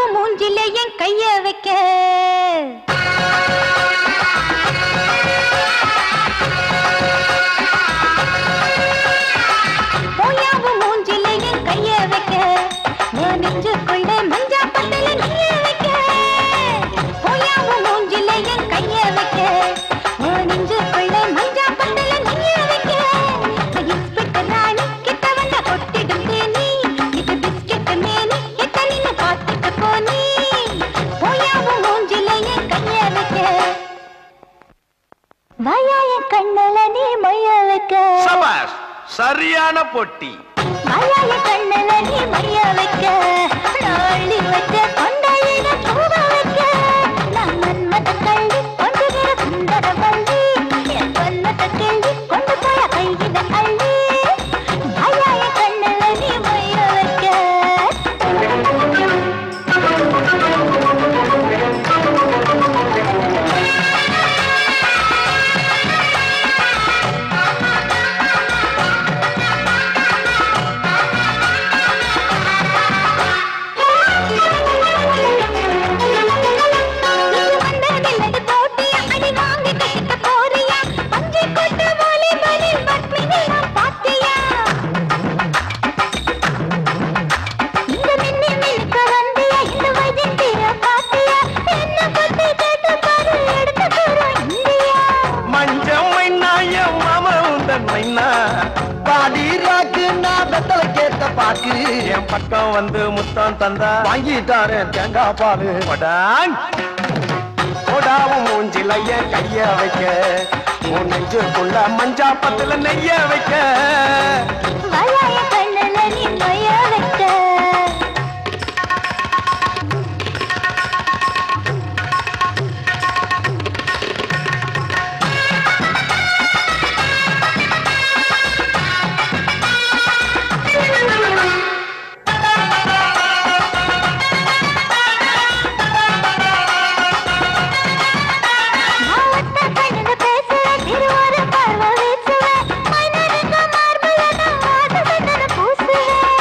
போயாவும் மூஞ்சில என் கைய வைக்க போயாவும் மூஞ்சில என் கைய வைக்க நான் நெஞ்சுக்குள்ள மஞ்சா பத்தல நீய வைக்க போயாவும் மூஞ்சில என் கைய வைக்க நான் நெஞ்சுக்குள்ள மஞ்சா பத்தல நீய வைக்க இன்ஸ்பெக்டர் ராணி கிட்ட வந்த கொட்டிடும் தேனி இது பிஸ்கெட் மேனி கிட்ட நின்னு பார்த்துட்டு போனி போயாவும் மூஞ்சில என் கைய வைக்க வாயாய கண்ணல நீ மைய வைக்க சபாஷ் சரியான பொட்டி வாயாய கண்ணல நீ மைய வைக்க நாளி வச்ச கொண்டையில பூவ வைக்க நான் மன்மத கள்ளி கொண்டுகிற சுந்தர வள்ளி என் பொன்னத கிள்ளி கொண்டு போய கையில அள்ளி வாயாய கண்ணல நீ மைய வைக்க வந்ததில்லது போட்டியா அடி வாங்கி கட்டிக்க போறியா பஞ்சை கொண்டு வாலிபலில் பத்மினி நான் பாத்தியா இந்த மின்னி மினுக்க வந்தியா இந்த வைஜந்திய பாத்தியா என்ன பத்தி கேட்டு பாரு எடுத்து தரும் இந்தியா மஞ்சள் மைனா என் மாமா உந்தன் மைனா பாடி ராக்கு நான் வெத்தலை கேட்ட பாக்கு என் பக்கம் வந்து முத்தம் தந்தா வாங்கிட்டாரேன் தேங்காய் பாலு படாங் கொடாவும் மூஞ்சில என் கைய வைக்க உன் நெஞ்சுக்குள்ள மஞ்சா பத்துல நெய்ய வைக்க வாயாய கண்ணல நீ மைய வைக்க மாவட்ட கண்ணுல பேசுற திருவார பார்வை வீசுவ மனதுக்கு மார்புல நான் ஆசை பூசுவேன்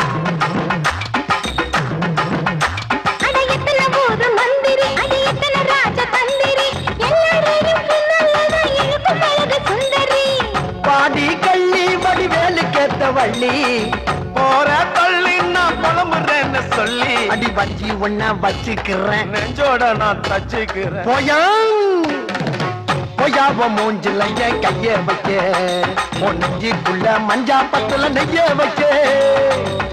அட எத்தனை ஊரு மந்திரி அடி எத்தனை ராஜ தந்திரி எல்லாரையும் பின்னல்லதான் இழுக்கும் அழகு சுந்தரி பாடி கள்ளி வடிவேலு கேட்ட வள்ளி போற தள்ளி நான் புலம்புறேன்னு சொல்லி அடி வஞ்சி ஒன்ன வச்சுக்கிறேன் நெஞ்சோட நான் தச்சுக்கிறேன் போயாங் போயாவ மூஞ்சில என் கைய வைக்க உன் நெஞ்சுக்குள்ள மஞ்சா பத்துல நெய்ய வைக்க